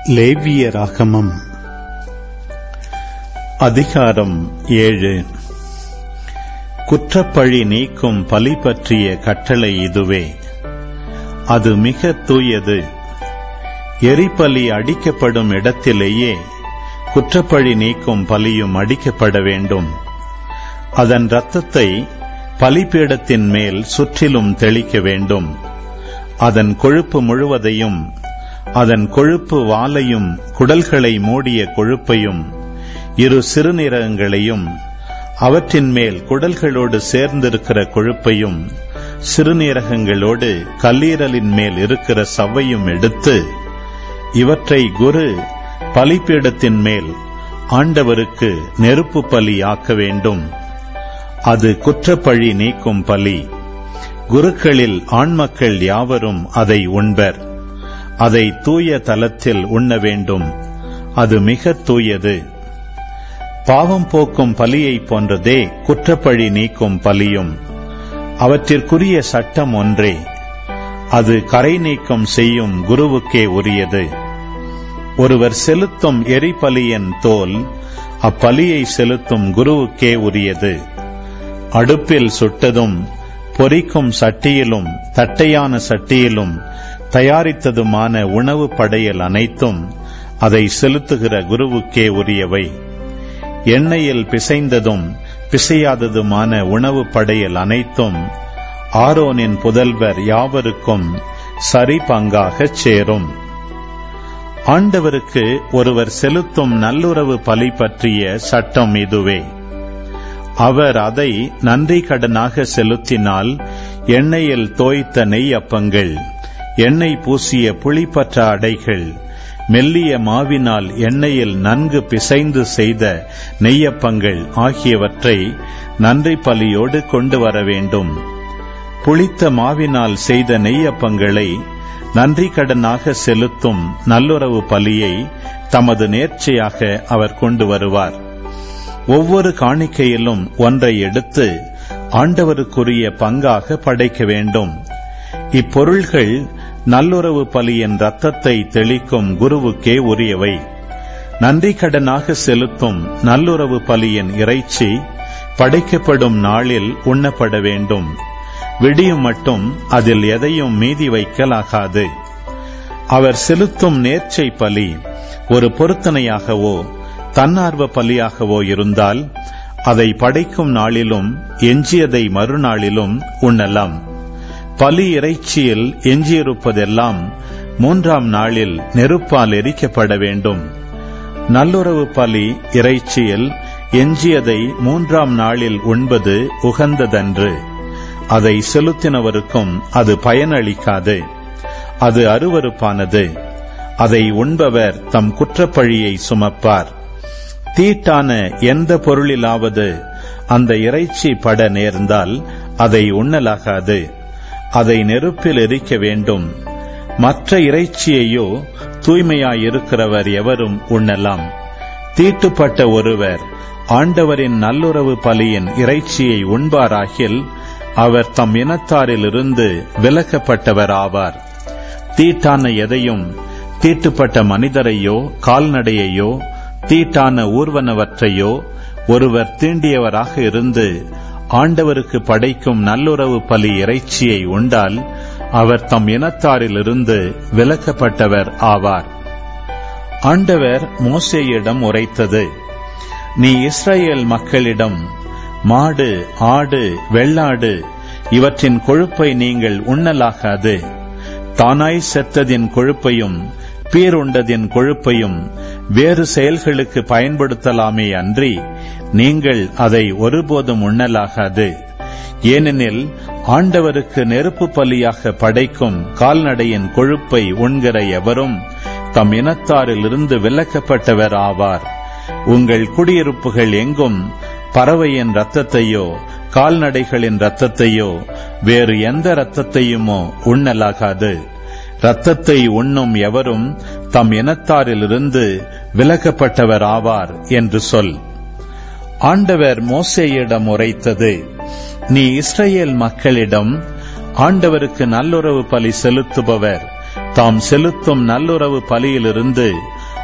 லேவியராகமம் அதிகாரம் ஏழு குற்றப்பழி நீக்கும் பலி பற்றிய கட்டளை இதுவே அது மிக தூயது எரிபலி அடிக்கப்படும் இடத்திலேயே குற்றப்பழி நீக்கும் பலியும் அடிக்கப்பட வேண்டும் அதன் இரத்தத்தை பலிபீடத்தின் மேல் சுற்றிலும் தெளிக்க வேண்டும் அதன் கொழுப்பு முழுவதையும் அதன் கொழுப்பு வாலையும் குடல்களை மூடிய கொழுப்பையும் இரு சிறுநீரகங்களையும் அவற்றின் மேல் குடல்களோடு சேர்ந்திருக்கிற கொழுப்பையும் சிறுநீரகங்களோடு கல்லீரலின் மேல் இருக்கிற சவ்வையும் எடுத்து இவற்றை குரு பலிப்பீடத்தின் மேல் ஆண்டவருக்கு நெருப்பு பலி ஆக்க வேண்டும் அது குற்றப்பழி நீக்கும் பலி குருக்களில் ஆண்மக்கள் யாவரும் அதை உண்பர் அதை தூய தலத்தில் உண்ண வேண்டும் அது மிக தூயது பாவம் போக்கும் பலியைப் போன்றதே குற்றப்பழி நீக்கும் பலியும் அவற்றிற்குரிய சட்டம் ஒன்றே அது கரை நீக்கம் செய்யும் குருவுக்கே உரியது ஒருவர் செலுத்தும் எரிபலியின் தோல் அப்பலியை செலுத்தும் குருவுக்கே உரியது அடுப்பில் சுட்டதும் பொரிக்கும் சட்டியிலும் தட்டையான சட்டியிலும் தயாரித்ததுமான உணவு படையல் அனைத்தும் அதை செலுத்துகிற குருவுக்கே உரியவை எண்ணெயில் பிசைந்ததும் பிசையாததுமான உணவு படையல் அனைத்தும் ஆரோனின் புதல்வர் யாவருக்கும் சரி பங்காகச் சேரும் ஆண்டவருக்கு ஒருவர் செலுத்தும் நல்லுறவு பலி பற்றிய சட்டம் இதுவே அவர் அதை நன்றி கடனாக செலுத்தினால் எண்ணெயில் தோய்த்த நெய் அப்பங்கள் எண்ணெய் பூசிய புளிப்பற்ற அடைகள் மெல்லிய மாவினால் எண்ணெயில் நன்கு பிசைந்து செய்த நெய்யப்பங்கள் ஆகியவற்றை நன்றி பலியோடு கொண்டு வர வேண்டும் புளித்த மாவினால் செய்த நெய்யப்பங்களை நன்றி கடனாக செலுத்தும் நல்லுறவு பலியை தமது நேர்ச்சையாக அவர் கொண்டு வருவார் ஒவ்வொரு காணிக்கையிலும் ஒன்றை எடுத்து ஆண்டவருக்குரிய பங்காக படைக்க வேண்டும் இப்பொருள்கள் நல்லுறவு பலியின் ரத்தத்தை தெளிக்கும் குருவுக்கே உரியவை நன்றி கடனாக செலுத்தும் நல்லுறவு பலியின் இறைச்சி படைக்கப்படும் நாளில் உண்ணப்பட வேண்டும் விடியும் மட்டும் அதில் எதையும் மீதி வைக்கலாகாது அவர் செலுத்தும் நேர்ச்சை பலி ஒரு பொருத்தனையாகவோ தன்னார்வ பலியாகவோ இருந்தால் அதை படைக்கும் நாளிலும் எஞ்சியதை மறுநாளிலும் உண்ணலாம் பலி இறைச்சியில் எஞ்சியிருப்பதெல்லாம் மூன்றாம் நாளில் நெருப்பால் எரிக்கப்பட வேண்டும் நல்லுறவு பலி இறைச்சியில் எஞ்சியதை மூன்றாம் நாளில் உண்பது உகந்ததன்று அதை செலுத்தினவருக்கும் அது பயனளிக்காது அது அருவறுப்பானது அதை உண்பவர் தம் குற்றப்பழியை சுமப்பார் தீட்டான எந்த பொருளிலாவது அந்த இறைச்சி பட நேர்ந்தால் அதை உண்ணலாகாது அதை நெருப்பில் எரிக்க வேண்டும் மற்ற இறைச்சியையோ தூய்மையாயிருக்கிறவர் எவரும் உண்ணலாம் தீட்டுப்பட்ட ஒருவர் ஆண்டவரின் நல்லுறவு பலியின் இறைச்சியை உண்பாராகில் அவர் தம் இனத்தாரிலிருந்து விலக்கப்பட்டவர் ஆவார் தீட்டான எதையும் தீட்டுப்பட்ட மனிதரையோ கால்நடையையோ தீட்டான ஊர்வனவற்றையோ ஒருவர் தீண்டியவராக இருந்து ஆண்டவருக்கு படைக்கும் நல்லுறவு பலி இறைச்சியை உண்டால் அவர் தம் இனத்தாரிலிருந்து விலக்கப்பட்டவர் ஆவார் ஆண்டவர் மோசேயிடம் உரைத்தது நீ இஸ்ரேல் மக்களிடம் மாடு ஆடு வெள்ளாடு இவற்றின் கொழுப்பை நீங்கள் உண்ணலாகாது தானாய் செத்ததின் கொழுப்பையும் பீருண்டதின் கொழுப்பையும் வேறு செயல்களுக்கு பயன்படுத்தலாமே அன்றி நீங்கள் அதை ஒருபோதும் உண்ணலாகாது ஏனெனில் ஆண்டவருக்கு நெருப்பு பலியாக படைக்கும் கால்நடையின் கொழுப்பை உண்கிற எவரும் தம் இனத்தாரிலிருந்து விலக்கப்பட்டவர் ஆவார் உங்கள் குடியிருப்புகள் எங்கும் பறவையின் ரத்தத்தையோ கால்நடைகளின் ரத்தத்தையோ வேறு எந்த ரத்தத்தையுமோ உண்ணலாகாது ரத்தத்தை உண்ணும் எவரும் தம் இனத்தாரிலிருந்து விலக்கப்பட்டவர் ஆவார் என்று சொல் ஆண்டவர் மோசேயிடம் உரைத்தது நீ இஸ்ரேல் மக்களிடம் ஆண்டவருக்கு நல்லுறவு பலி செலுத்துபவர் தாம் செலுத்தும் நல்லுறவு பலியிலிருந்து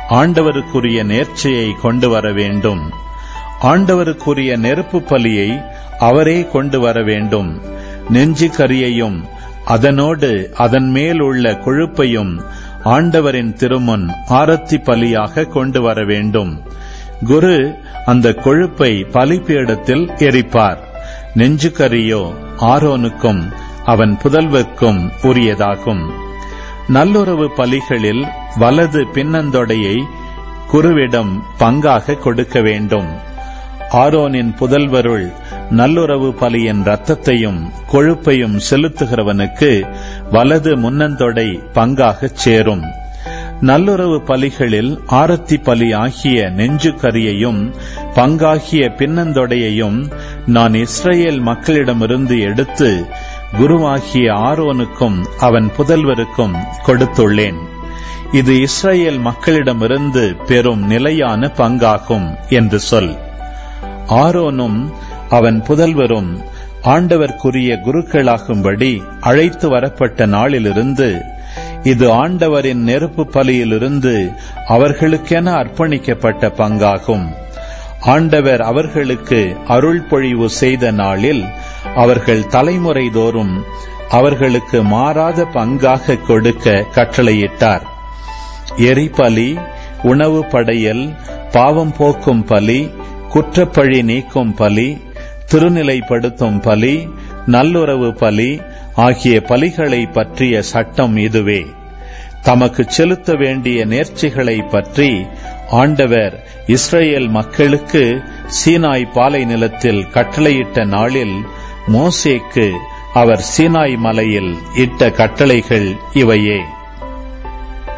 ஆண்டவருக்குரிய நேர்ச்சையை கொண்டு வர வேண்டும் ஆண்டவருக்குரிய நெருப்பு பலியை அவரே கொண்டு வர வேண்டும் நெஞ்சு கரியையும் அதனோடு அதன் மேல் உள்ள கொழுப்பையும் ஆண்டவரின் திருமுன் ஆரத்தி பலியாக கொண்டு வர வேண்டும் குரு அந்த கொழுப்பை பலிபீடத்தில் எரிப்பார் நெஞ்சு கரியோ ஆரோனுக்கும் அவன் புதல்வர்க்கும் உரியதாகும் நல்லுறவு பலிகளில் வலது பின்னந்தொடையை குருவிடம் பங்காக கொடுக்க வேண்டும் ஆரோனின் புதல்வருள் நல்லுறவு பலியின் இரத்தத்தையும் கொழுப்பையும் செலுத்துகிறவனுக்கு வலது முன்னந்தொடை பங்காகச் சேரும் நல்லுறவு பலிகளில் ஆரத்தி பலி ஆகிய நெஞ்சு கரியையும் பங்காகிய பின்னந்தொடையையும் நான் இஸ்ரேல் மக்களிடமிருந்து எடுத்து குருவாகிய ஆரோனுக்கும் அவன் புதல்வருக்கும் கொடுத்துள்ளேன் இது இஸ்ரேல் மக்களிடமிருந்து பெரும் நிலையான பங்காகும் என்று சொல் ஆரோனும் அவன் புதல்வரும் ஆண்டவர்க்குரிய குருக்களாகும்படி அழைத்து வரப்பட்ட நாளிலிருந்து இது ஆண்டவரின் நெருப்பு பலியிலிருந்து அவர்களுக்கென அர்ப்பணிக்கப்பட்ட பங்காகும் ஆண்டவர் அவர்களுக்கு அருள் பொழிவு செய்த நாளில் அவர்கள் தலைமுறை தோறும் அவர்களுக்கு மாறாத பங்காக கொடுக்க கட்டளையிட்டார் எரிபலி உணவு படையல் பாவம் போக்கும் பலி குற்றப்பழி நீக்கும் பலி திருநிலைப்படுத்தும் பலி நல்லுறவு பலி ஆகிய பலிகளை பற்றிய சட்டம் இதுவே தமக்கு செலுத்த வேண்டிய நேர்ச்சிகளை பற்றி ஆண்டவர் இஸ்ரேல் மக்களுக்கு சீனாய் பாலை நிலத்தில் கட்டளையிட்ட நாளில் மோசேக்கு அவர் சீனாய் மலையில் இட்ட கட்டளைகள் இவையே